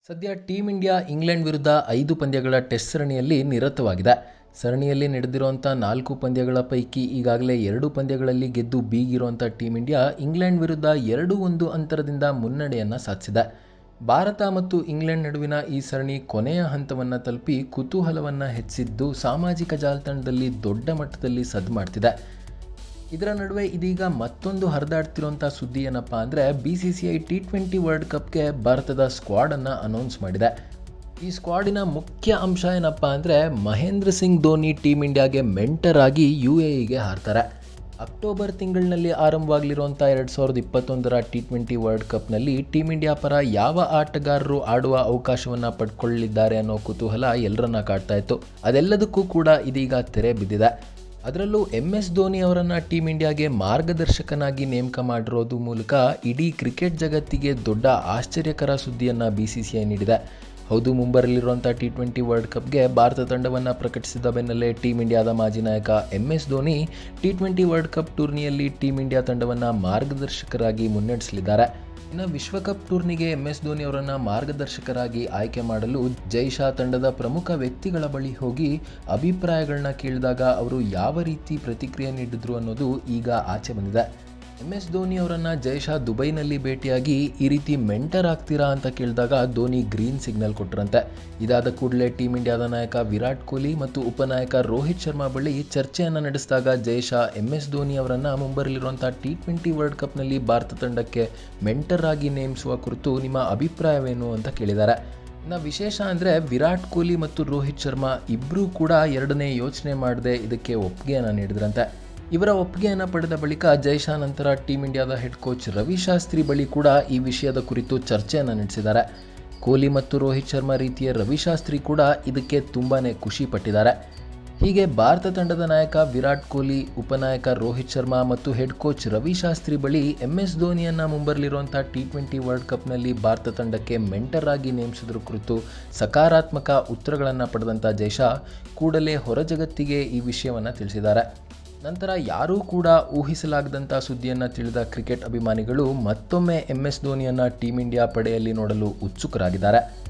ಸದ್ಯ team India England ವಿರುದ್ಧ ಐದು ಪಂದ್ಯಗಳ ಟೆಸ್ಟ್ ಸರಣಿಯಲ್ಲಿ ನಿರತವಾಗಿದೆ ಸರಣಿಯಲ್ಲಿ ನಡೆದಿರುವಂಥ ನಾಲ್ಕು ಪಂದ್ಯಗಳ ಪೈಕಿ ಈಗಾಗಲೇ ಎರಡು ಪಂದ್ಯಗಳಲ್ಲಿ ಗೆದ್ದು ಬೀಗಿರುವಂಥ ಟೀಮ್ ಇಂಡಿಯಾ ಇಂಗ್ಲೆಂಡ್ ವಿರುದ್ಧ ಎರಡು ಒಂದು ಅಂತರದಿಂದ ಮುನ್ನಡೆಯನ್ನು ಸಾಧಿಸಿದೆ ಭಾರತ ಮತ್ತು ಇಂಗ್ಲೆಂಡ್ ನಡುವಿನ ಈ ಸರಣಿ ಕೊನೆಯ ಹಂತವನ್ನು ತಲುಪಿ ಕುತೂಹಲವನ್ನು ಹೆಚ್ಚಿದ್ದು ಸಾಮಾಜಿಕ ಜಾಲತಾಣದಲ್ಲಿ ದೊಡ್ಡ ಮಟ್ಟದಲ್ಲಿ ಸದ್ದು ಮಾಡ್ತಿದೆ ಇದರ ನಡುವೆ ಇದೀಗ ಮತ್ತೊಂದು ಹರಿದಾಡ್ತಿರುವಂಥ ಸುದ್ದಿ ಏನಪ್ಪ ಅಂದರೆ B C C I T twenty world ಕಪ್ಗೆ ಭಾರತದ ಸ್ಕ್ವಾಡನ್ನು ಅನೌನ್ಸ್ ಮಾಡಿದೆ ಈ ಸ್ಕ್ವಾಡಿನ ಮುಖ್ಯ ಅಂಶ ಏನಪ್ಪ ಅಂದರೆ ಮಹೇಂದ್ರ ಸಿಂಗ್ ಧೋನಿ ಟೀಮ್ ಇಂಡಿಯಾಗೆ ಮೆಂಟರ್ ಆಗಿ ಯು ಎ ಇಗೆ ಹಾರ್ತಾರೆ ಅಕ್ಟೋಬರ್ ತಿಂಗಳಿನಲ್ಲಿ ಆರಂಭವಾಗಲಿರುವಂಥ ಎರಡು ಸಾವಿರದ ಇಪ್ಪತ್ತೊಂದರ ಟಿ ಟ್ವೆಂಟಿ ವರ್ಲ್ಡ್ ಕಪ್ನಲ್ಲಿ ಟೀಮ್ ಇಂಡಿಯಾ ಪರ ಯಾವ ಆಟಗಾರರು ಆಡುವ ಅವಕಾಶವನ್ನು ಪಡ್ಕೊಳ್ಳಲಿದ್ದಾರೆ ಅನ್ನೋ ಕುತೂಹಲ ಎಲ್ಲರನ್ನ ಕಾಡ್ತಾ ಇತ್ತು ಅದೆಲ್ಲದಕ್ಕೂ ಕೂಡ ಇದೀಗ ತೆರೆ ಬಿದ್ದಿದೆ ಅದರಲ್ಲೂ ಎಂ ಎಸ್ ಧೋನಿ ಅವರನ್ನು ಟೀಮ್ ಇಂಡಿಯಾಗೆ ಮಾರ್ಗದರ್ಶಕನಾಗಿ ನೇಮಕ ಮಾಡಿರೋದು ಮೂಲಕ ಇಡೀ ಕ್ರಿಕೆಟ್ ಜಗತ್ತಿಗೆ ದೊಡ್ಡ ಆಶ್ಚರ್ಯಕರ ಸುದ್ದಿಯನ್ನು ಬಿ ಸಿ ಸಿ ಐ ನೀಡಿದೆ ಹೌದು ಮುಂಬರಲಿರುವಂಥ ಟಿ ಟ್ವೆಂಟಿ ವರ್ಲ್ಡ್ ಕಪ್ಗೆ ಭಾರತ ತಂಡವನ್ನು ಪ್ರಕಟಿಸಿದ ಬೆನ್ನಲ್ಲೇ ಟೀಮ್ ಇಂಡಿಯಾದ ಮಾಜಿ ನಾಯಕ M S Dhoni T twenty world cup ಟೂರ್ನಿಯಲ್ಲಿ ಟೀಮ್ ಇಂಡಿಯಾ ತಂಡವನ್ನು ಮಾರ್ಗದರ್ಶಕರಾಗಿ ಮುನ್ನಡೆಸಲಿದ್ದಾರೆ ಇನ್ನು ವಿಶ್ವಕಪ್ ಟೂರ್ನಿಗೆ ಎಂ ಎಸ್ ಧೋನಿ ಅವರನ್ನು ಮಾರ್ಗದರ್ಶಕರಾಗಿ ಆಯ್ಕೆ ಮಾಡಲು ಜೈಶಾ ತಂಡದ ಪ್ರಮುಖ ವ್ಯಕ್ತಿಗಳ ಬಳಿ ಹೋಗಿ ಅಭಿಪ್ರಾಯಗಳನ್ನ ಕೇಳಿದಾಗ ಅವರು ಯಾವ ರೀತಿ ಪ್ರತಿಕ್ರಿಯೆ ನೀಡಿದ್ರು ಅನ್ನೋದು ಈಗ ಆಚೆ ಬಂದಿದೆ ಎಂ ಎಸ್ ಧೋನಿ ಅವರನ್ನು ಜೈಶಾ ದುಬೈನಲ್ಲಿ ಭೇಟಿಯಾಗಿ ಈ ರೀತಿ ಮೆಂಟರ್ ಆಗ್ತೀರಾ ಅಂತ ಕೇಳಿದಾಗ ಧೋನಿ ಗ್ರೀನ್ ಸಿಗ್ನಲ್ ಕೊಟ್ಟರಂತೆ ಇದಾದ ಕೂಡಲೇ ಟೀಮ್ ಇಂಡಿಯಾದ ನಾಯಕ ವಿರಾಟ್ ಕೊಹ್ಲಿ ಮತ್ತು ಉಪನಾಯಕ ರೋಹಿತ್ ಶರ್ಮಾ ಬಳಿ ಚರ್ಚೆಯನ್ನು ನಡೆಸಿದಾಗ ಜೈಶಾ ಎಂ ಎಸ್ ಧೋನಿ ಅವರನ್ನು ಮುಂಬರಲಿರುವಂಥ ಟಿ ಟ್ವೆಂಟಿ ವರ್ಲ್ಡ್ ಕಪ್ನಲ್ಲಿ ಭಾರತ ತಂಡಕ್ಕೆ ಮೆಂಟರ್ ಆಗಿ ನೇಮಿಸುವ ಕುರಿತು ನಿಮ್ಮ ಅಭಿಪ್ರಾಯವೇನು ಅಂತ ಕೇಳಿದ್ದಾರೆ ಇನ್ನು ವಿಶೇಷ ಅಂದರೆ ವಿರಾಟ್ ಕೊಹ್ಲಿ ಮತ್ತು ರೋಹಿತ್ ಶರ್ಮಾ ಇಬ್ಬರೂ ಕೂಡ ಎರಡನೇ ಯೋಚನೆ ಮಾಡದೆ ಇದಕ್ಕೆ ಒಪ್ಪಿಗೆಯನ್ನು ನೀಡಿದ್ರಂತೆ ಇವರ ಒಪ್ಪಿಗೆಯನ್ನು ಪಡೆದ ಬಳಿಕ ಜೈಶಾ ನಂತರ ಟೀಮ್ ಇಂಡಿಯಾದ ಹೆಡ್ ಕೋಚ್ ರವಿ ಶಾಸ್ತ್ರಿ ಬಳಿ ಕೂಡ ಈ ವಿಷಯದ ಕುರಿತು ಚರ್ಚೆಯನ್ನು ನಡೆಸಿದ್ದಾರೆ ಕೊಹ್ಲಿ ಮತ್ತು ರೋಹಿತ್ ಶರ್ಮಾ ರೀತಿಯ ರವಿಶಾಸ್ತ್ರಿ ಕೂಡ ಇದಕ್ಕೆ ತುಂಬಾ ಖುಷಿ ಪಟ್ಟಿದ್ದಾರೆ ಹೀಗೆ ಭಾರತ ತಂಡದ ನಾಯಕ ವಿರಾಟ್ ಕೊಹ್ಲಿ ಉಪನಾಯಕ ರೋಹಿತ್ ಶರ್ಮಾ ಮತ್ತು ಹೆಡ್ ಕೋಚ್ ರವಿ ಶಾಸ್ತ್ರಿ ಬಳಿ ಎಂ ಎಸ್ ಧೋನಿಯನ್ನು ಮುಂಬರಲಿರುವಂಥ ಟಿ ಟ್ವೆಂಟಿ ವರ್ಲ್ಡ್ ಕಪ್ನಲ್ಲಿ ಭಾರತ ತಂಡಕ್ಕೆ ಮೆಂಟರ್ ಆಗಿ ನೇಮಿಸಿದ್ರ ಕುರಿತು ಸಕಾರಾತ್ಮಕ ಉತ್ತರಗಳನ್ನು ಪಡೆದಂಥ ಜೈಶಾ ಕೂಡಲೇ ಹೊರ ಜಗತ್ತಿಗೆ ಈ ವಿಷಯವನ್ನು ತಿಳಿಸಿದ್ದಾರೆ ನಂತರ ಯಾರೂ ಕೂಡ ಊಹಿಸಲಾಗದಂಥ ಸುದ್ದಿಯನ್ನು ತಿಳಿದ ಕ್ರಿಕೆಟ್ ಅಭಿಮಾನಿಗಳು ಮತ್ತೊಮ್ಮೆ ಎಂ ಎಸ್ ಧೋನಿಯನ್ನು ಟೀಮ್ ಇಂಡಿಯಾ ಪಡೆಯಲ್ಲಿ ನೋಡಲು ಉತ್ಸುಕರಾಗಿದ್ದಾರೆ